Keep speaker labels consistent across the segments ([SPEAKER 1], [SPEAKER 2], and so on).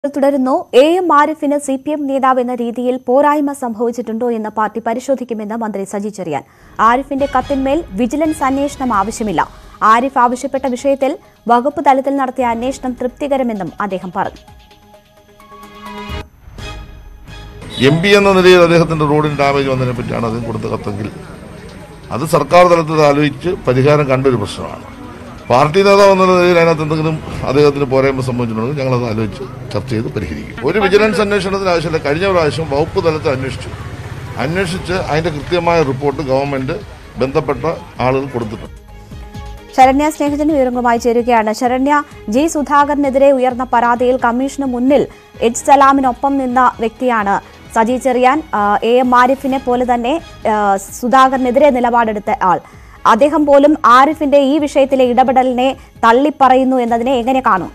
[SPEAKER 1] തുടരുന്നു A M ആരിഫിന് C P M നേതാവ് എന്ന രീതിയിൽ പോരായ്മ സംഭവിച്ചിട്ടുണ്ടോ എന്ന് പാർട്ടി പരിശോധിക്കുമെന്ന് മന്ത്രി സജി ചെറിയാൻ ആരിഫിന്റെ കത്തിന്മേൽ വിജിലൻസ് അന്വേഷണം ആവശ്യമില്ല ആരിഫ് ആവശ്യപ്പെട്ട വിഷയത്തിൽ വകുപ്പ് തലത്തിൽ നടത്തിയ അന്വേഷണം തൃപ്തികരമെന്നും അദ്ദേഹം പറഞ്ഞു
[SPEAKER 2] എം പി എന്ന നിലയിൽ അദ്ദേഹത്തിന്റെ റോഡിന് ഡാമേജ് വന്നതിനെ പറ്റിയാണ് അദ്ദേഹം കൊടുത്ത കത്തെങ്കിൽ അത് സർക്കാർ തലത്തിൽ ആലോചിച്ച് പരിഹാരം കണ്ടൊരു പ്രശ്നമാണ് പാർട്ടി നേതാവ് എന്ന നിലയിൽ അതിനകത്ത് എന്തെങ്കിലും അദ്ദേഹത്തിന് പോരായ്മ സംഭവിച്ചിട്ടുണ്ടെങ്കിൽ ഞങ്ങളത് ആലോചിച്ച് ചർച്ച ചെയ്ത് പരിഹരിക്കും ഒരു വിജിലൻസ് അന്വേഷണത്തിന് ആവശ്യമില്ല കഴിഞ്ഞ പ്രാവശ്യം വകുപ്പ് തലത്തിൽ അന്വേഷിച്ചു അന്വേഷിച്ച് അതിന്റെ കൃത്യമായ റിപ്പോർട്ട് ഗവൺമെന്റ് ബന്ധപ്പെട്ട ആളുകൾ കൊടുത്തിട്ടുണ്ട്
[SPEAKER 1] ശരണ്യ സ്നേഹജൻ വിവരങ്ങളുമായി ചേരുകയാണ് ശരണ്യ ജി സുധാകരനെതിരെ ഉയർന്ന പരാതിയിൽ കമ്മീഷന് മുന്നിൽ എച്ച് സലാമിനൊപ്പം നിന്ന വ്യക്തിയാണ് സജി ചെറിയാൻ ആ, എ എം ആരിഫിനെ പോലെ തന്നെ ആ, സുധാകരനെതിരെ നിലപാടെടുത്ത ആൾ അദ്ദേഹം പോലും ആരിഫിന്റെ ഈ വിഷയത്തിലെ ഇടപെടലിനെ തള്ളിപ്പറയുന്നു എന്നതിനെ എങ്ങനെ കാണും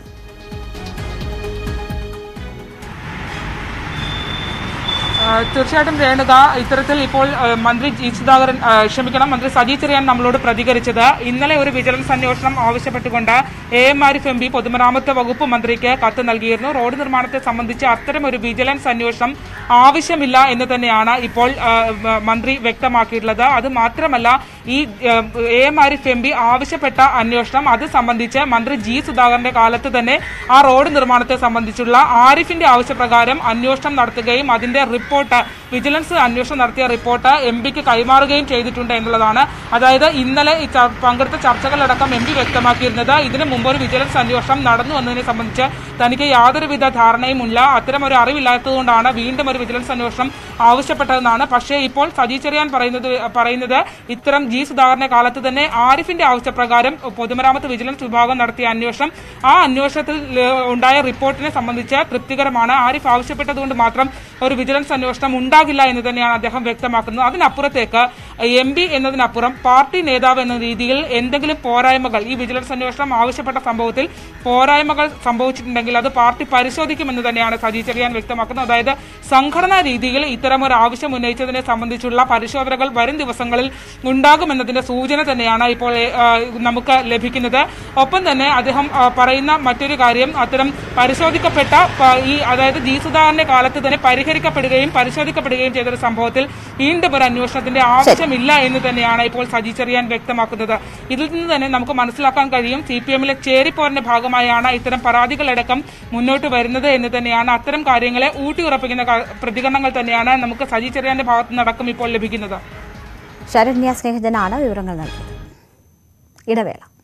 [SPEAKER 3] ആ, തീർച്ചയായിട്ടും രേണുക ഇത്തരത്തിൽ ഇപ്പോൾ ആ, മന്ത്രി ജി സുധാകരൻ ആ, ക്ഷമിക്കണം മന്ത്രി സജി ചെറിയാൻ നമ്മളോട് പ്രതികരിച്ചത് ഇന്നലെ ഒരു വിജിലൻസ് അന്വേഷണം ആവശ്യപ്പെട്ടുകൊണ്ട് A M Arif M P പൊതുമരാമത്ത് വകുപ്പ് മന്ത്രിക്ക് കത്ത് നൽകിയിരുന്നു റോഡ് നിർമ്മാണത്തെ സംബന്ധിച്ച് അത്തരം ഒരു വിജിലൻസ് അന്വേഷണം ആവശ്യമില്ല എന്ന് തന്നെയാണ് ഇപ്പോൾ ആ, വ- മന്ത്രി വ്യക്തമാക്കിയിട്ടുള്ളത് അത് മാത്രമല്ല ഈ ആ, A M Arif M P ആവശ്യപ്പെട്ട അന്വേഷണം അത് സംബന്ധിച്ച് മന്ത്രി ജി സുധാകരന്റെ കാലത്ത് തന്നെ ആ റോഡ് നിർമ്മാണത്തെ സംബന്ധിച്ചുള്ള ആരിഫിന്റെ ആവശ്യപ്രകാരം അന്വേഷണം നടത്തുകയും അതിന്റെ റിപ്പോർട്ട് വിജിലൻസ് അന്വേഷണം നടത്തിയ റിപ്പോർട്ട് എം പിക്ക് കൈമാറുകയും ചെയ്തിട്ടുണ്ട് എന്നുള്ളതാണ് അതായത് ഇന്നലെ ഈ ച- പങ്കെടുത്ത ചർച്ചകളടക്കം എം പി വ്യക്തമാക്കിയിരുന്നത് ഇതിനു മുമ്പ് ഒരു വിജിലൻസ് അന്വേഷണം നടന്നു വന്നതിനെ സംബന്ധിച്ച് തനിക്ക് യാതൊരുവിധ ധാരണയുമില്ല അത്തരം ഒരു അറിവില്ലാത്തതുകൊണ്ടാണ് വീണ്ടും ഒരു വിജിലൻസ് അന്വേഷണം ആവശ്യപ്പെട്ടതെന്നാണ് പക്ഷേ ഇപ്പോൾ സജി ചെറിയാൻ പറയുന്നത് പറയുന്നത് ഇത്തരം ജി സുധാകരന്റെ കാലത്ത് തന്നെ ആരിഫിന്റെ ആവശ്യപ്രകാരം പൊതുമരാമത്ത് വിജിലൻസ് വിഭാഗം നടത്തിയ അന്വേഷണം ആ അന്വേഷണത്തിൽ ഏഹ്, ഉണ്ടായ റിപ്പോർട്ടിനെ സംബന്ധിച്ച് തൃപ്തികരമാണ് ആരിഫ് ആവശ്യപ്പെട്ടതുകൊണ്ട് മാത്രം ഒരു വിജിലൻസ് അന്വേഷണം ഉണ്ടാകില്ല എന്ന് തന്നെയാണ് അദ്ദേഹം വ്യക്തമാക്കുന്നത് അതിനപ്പുറത്തേക്ക് എം പി എന്നതിനപ്പുറം പാർട്ടി നേതാവ് എന്ന രീതിയിൽ എന്തെങ്കിലും പോരായ്മകൾ ഈ വിജിലൻസ് അന്വേഷണം ആവശ്യപ്പെട്ട സംഭവത്തിൽ പോരായ്മകൾ സംഭവിച്ചിട്ടുണ്ടെങ്കിൽ അത് പാർട്ടി പരിശോധിക്കുമെന്ന് തന്നെയാണ് സജി ചെറിയാൻ വ്യക്തമാക്കുന്നത് അതായത് സംഘടനാ രീതിയിൽ ഇത്തരം ഒരു ആവശ്യം ഉന്നയിച്ചതിനെ സംബന്ധിച്ചുള്ള പരിശോധനകൾ വരും ദിവസങ്ങളിൽ ഉണ്ടാകുമെന്നതിന്റെ സൂചന തന്നെയാണ് ഇപ്പോൾ ആ, നമുക്ക് ലഭിക്കുന്നത് ഒപ്പം തന്നെ അദ്ദേഹം ആ, പറയുന്ന മറ്റൊരു കാര്യം അത്തരം പരിശോധിക്കപ്പെട്ട പ- ഈ അതായത് ജി സുധാകരന്റെ കാലത്ത് തന്നെ പരിഹരിക്കപ്പെടുകയും പരിശോധിക്കപ്പെടുകയും ചെയ്ത ഒരു സംഭവത്തിൽ വീണ്ടും ഒരു അന്വേഷണത്തിന്റെ ആവശ്യമില്ല എന്ന് തന്നെയാണ് ഇപ്പോൾ സജി ചെറിയാൻ വ്യക്തമാക്കുന്നത് ഇതിൽ നിന്ന് തന്നെ നമുക്ക് മനസ്സിലാക്കാൻ കഴിയും സി പി എമ്മിലെ ചേരിപ്പോറിന്റെ ഭാഗമായാണ് ഇത്തരം പരാതികളടക്കം മുന്നോട്ട് വരുന്നത് എന്ന് തന്നെയാണ് അത്തരം കാര്യങ്ങളെ ഊട്ടിയുറപ്പിക്കുന്ന ക- പ്രതികരണങ്ങൾ തന്നെയാണ് നമുക്ക് സജി ചെറിയാന്റെ ഭാഗത്തു നിന്നടക്കം ഇപ്പോൾ ലഭിക്കുന്നത്
[SPEAKER 1] ശരണ്യ സ്നേഹജനാണ് വിവരങ്ങൾ നൽകിയത് ഇടവേള